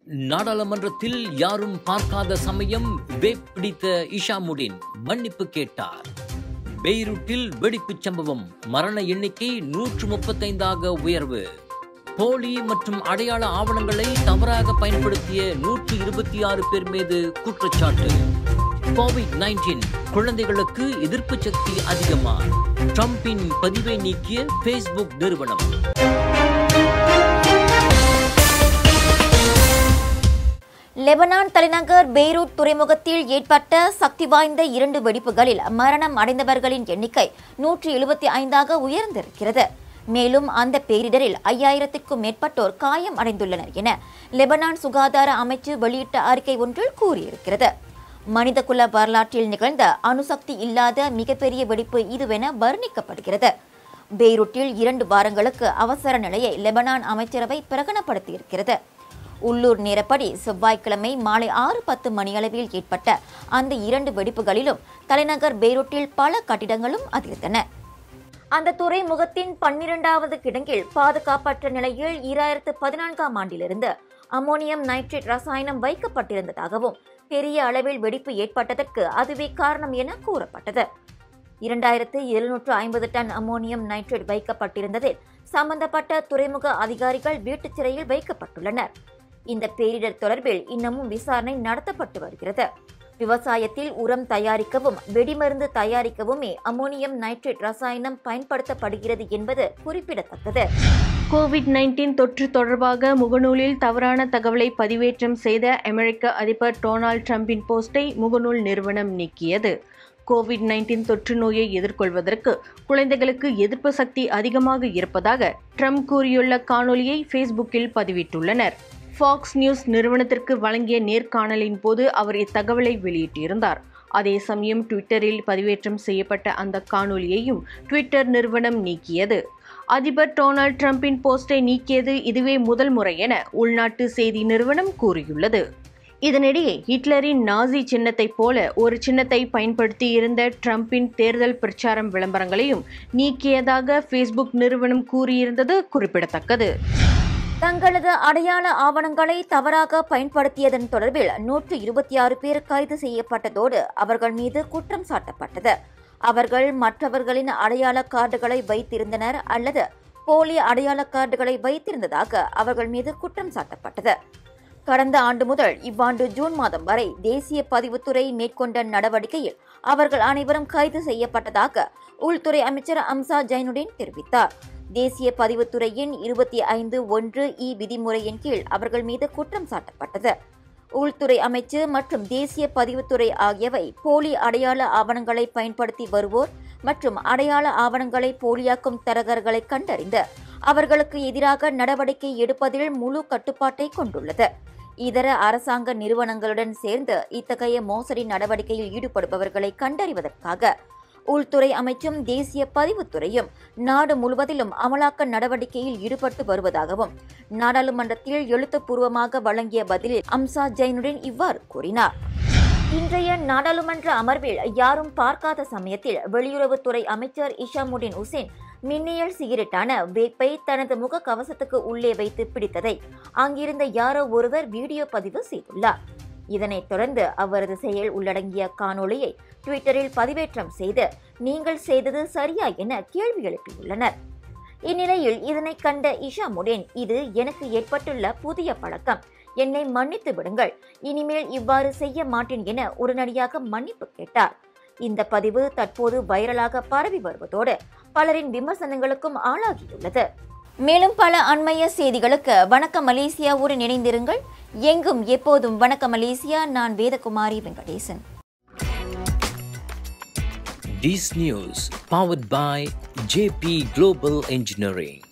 நாடாளுமன்றத்தில் யாரும் பார்க்காத சமயம் வேப் பிடித்த இஷாமுடின் மன்னிப்பு கேட்டார் பெய்ரூட்டில் வெடிப்புச் சம்பவம் மரண எண்ணிக்கை நூற்று முப்பத்தைந்தாக உயர்வு போலி மற்றும் அடையாள ஆவணங்களை தவறாக பயன்படுத்திய நூற்று இருபத்தி ஆறு பேர் மீது குற்றச்சாட்டு கோவிட் நைன்டீன் குழந்தைகளுக்கு எதிர்ப்பு சக்தி அதிகமா ட்ரம்பின் பதிவை நீக்கிய ஃபேஸ்புக் நிறுவனம் லெபனான் தலைநகர் பெய்ரூட் துறைமுகத்தில் ஏற்பட்ட சக்தி வாய்ந்த இரண்டு வெடிப்புகளில் மரணம் அடைந்தவர்களின் எண்ணிக்கை நூற்றி எழுபத்தி ஐந்தாக உயர்ந்திருக்கிறது மேலும் அந்த பேரிடரில் ஐயாயிரத்திற்கும் மேற்பட்டோர் காயம் அடைந்துள்ளனர் என லெபனான் சுகாதார அமைச்சு வெளியிட்ட அறிக்கை ஒன்றில் கூறியிருக்கிறது மனிதகுல வரலாற்றில் நிகழ்ந்த அணுசக்தி இல்லாத மிகப்பெரிய வெடிப்பு இதுவென வர்ணிக்கப்படுகிறது பெய்ரூட்டில் இரண்டு வாரங்களுக்கு அவசர நிலையை லெபனான் அமைச்சரவை பிரகடனப்படுத்தியிருக்கிறது உள்ளூர் நேரப்படி செவ்வாய்க்கிழமை மாலை ஆறு பத்து மணியளவில் ஏற்பட்ட அந்த இரண்டு வெடிப்புகளிலும் தலைநகர் பெய்ரூட்டில் பல கட்டிடங்களும் அதிர்ந்தன அந்த துறைமுகத்தின் பன்னிரண்டாவது கிடங்கில் பாதுகாப்பற்ற நிலையில் ஈராயிரத்து பதினான்காம் ஆண்டிலிருந்து அமோனியம் நைட்ரேட் ரசாயனம் வைக்கப்பட்டிருந்ததாகவும் பெரிய அளவில் வெடிப்பு ஏற்பட்டதற்கு அதுவே காரணம் என கூறப்பட்டது இரண்டாயிரத்து எழுநூற்று ஐம்பது டன் அமோனியம் நைட்ரேட் வைக்கப்பட்டிருந்ததில் சம்பந்தப்பட்ட துறைமுக அதிகாரிகள் வீட்டுச் சிறையில் வைக்கப்பட்டுள்ளனர் இந்த பேரிடர் தொடர்பில் இன்னமும் விசாரணை நடத்தப்பட்டு வருகிறது விவசாயத்தில் உரம் தயாரிக்கவும் வெடிமருந்து தயாரிக்கவுமே அமோனியம் நைட்ரேட் ரசாயனம் பயன்படுத்தப்படுகிறது என்பது குறிப்பிடத்தக்கது கோவிட் நைன்டீன் தொற்று தொடர்பாக முகநூலில் தவறான தகவலை பதிவேற்றம் செய்த அமெரிக்க அதிபர் டொனால்ட் ட்ரம்பின் போஸ்டை முகநூல் நிறுவனம் நீக்கியது கோவிட் நைன்டீன் தொற்று நோயை எதிர்கொள்வதற்கு குழந்தைகளுக்கு எதிர்ப்பு சக்தி அதிகமாக இருப்பதாக ட்ரம்ப் கூறியுள்ள காணொலியை ஃபேஸ்புக்கில் பதிவிட்டுள்ளனர் ஃபாக்ஸ் நியூஸ் நிறுவனத்திற்கு வழங்கிய நேர்காணலின் போது அவர் இத்தகவலை வெளியிட்டிருந்தார் அதே சமயம் ட்விட்டரில் பதிவேற்றம் செய்யப்பட்ட அந்த காணொலியையும் ட்விட்டர் நிறுவனம் நீக்கியது அதிபர் டொனால்ட் ட்ரம்பின் போஸ்டை நீக்கியது இதுவே முதல் முறை என உள்நாட்டு செய்தி நிறுவனம் கூறியுள்ளது இதனிடையே ஹிட்லரின் நாசி சின்னத்தைப் போல ஒரு சின்னத்தை பயன்படுத்தி இருந்த ட்ரம்பின் தேர்தல் பிரச்சாரம் விளம்பரங்களையும் நீக்கியதாக ஃபேஸ்புக் நிறுவனம் கூறியிருந்தது குறிப்பிடத்தக்கது தங்களது அடையாள ஆவணங்களை தவறாக பயன்படுத்தியதன் தொடர்பில் நூற்று இருபத்தி ஆறு பேர் கைது செய்யப்பட்டதோடு அவர்கள் மீது குற்றம் சாட்டப்பட்டது அவர்கள் மற்றவர்களின் அடையாள கார்டுகளை வைத்திருந்தனர் அல்லது போலி அடையாள கார்டுகளை வைத்திருந்ததாக அவர்கள் மீது குற்றம் சாட்டப்பட்டது கடந்த ஆண்டு முதல் இவ்வாண்டு ஜூன் மாதம் வரை தேசிய பதிவுத்துறை மேற்கொண்ட நடவடிக்கையில் அவர்கள் அனைவரும் கைது செய்யப்பட்டதாக உள்துறை அமைச்சர் அம்சா ஜைனுடன் தெரிவித்தார் தேசிய பதிவுத்துறையின் இருபத்தி ஐந்து ஒன்று இ விதிமுறையின் கீழ் அவர்கள் மீது குற்றம் சாட்டப்பட்டது உள்துறை அமைச்சு மற்றும் தேசிய பதிவுத்துறை ஆகியவை போலி அடையாள ஆவணங்களை பயன்படுத்தி வருவோர் மற்றும் அடையாள ஆவணங்களை போலியாக்கும் தரகர்களை கண்டறிந்து அவர்களுக்கு எதிராக நடவடிக்கை எடுப்பதில் முழு கட்டுப்பாட்டை கொண்டுள்ளது இதர அரசாங்க நிறுவனங்களுடன் சேர்ந்து இத்தகைய மோசடி நடவடிக்கையில் ஈடுபடுபவர்களை கண்டறிவதற்காக உள்துறை அமைச்சும் தேசிய பதிவுத்துறையும் நாடு முழுவதிலும் அமலாக்க நடவடிக்கையில் ஈடுபட்டு வருவதாகவும் நாடாளுமன்றத்தில் எழுத்துப்பூர்வமாக வழங்கிய பதிலில் அம்சா ஜெயினுடன் இவ்வாறு கூறினார் இன்றைய நாடாளுமன்ற அமர்வில் யாரும் பார்க்காத சமயத்தில் வெளியுறவுத்துறை அமைச்சர் இஷாமுடின் உசேன் மின்னியல் சிகரெட்டான வேப்பை தனது முக கவசத்துக்கு உள்ளே வைத்து பிடித்ததை அங்கிருந்த யாரோ ஒருவர் வீடியோ பதிவு செய்துள்ளார் இதனைத் தொடர்ந்து அவரது செயல் உள்ளடங்கிய காணொளியை ட்விட்டரில் பதிவேற்றம் செய்து நீங்கள் செய்தது சரியா என கேள்வி எழுப்பியுள்ளனர் இந்நிலையில் இதனை கண்ட இஷாமுடேன் இது எனக்கு ஏற்பட்டுள்ள புதிய பழக்கம் என்னை மன்னித்து விடுங்கள் இனிமேல் இவ்வாறு செய்ய மாட்டேன் என உடனடியாக மன்னிப்பு கேட்டார் இந்த பதிவு தற்போது வைரலாக பரவி வருவதோடு பலரின் விமர்சனங்களுக்கும் ஆளாகியுள்ளது மேலும் பல அண்மைய செய்திகளுக்கு வணக்கம் மலேசியாவுடன் இணைந்திருங்கள் எங்கும் எப்போதும் வணக்கம் மலேசியா நான் வேதகுமாரி Venkatesan This news powered by JP Global Engineering.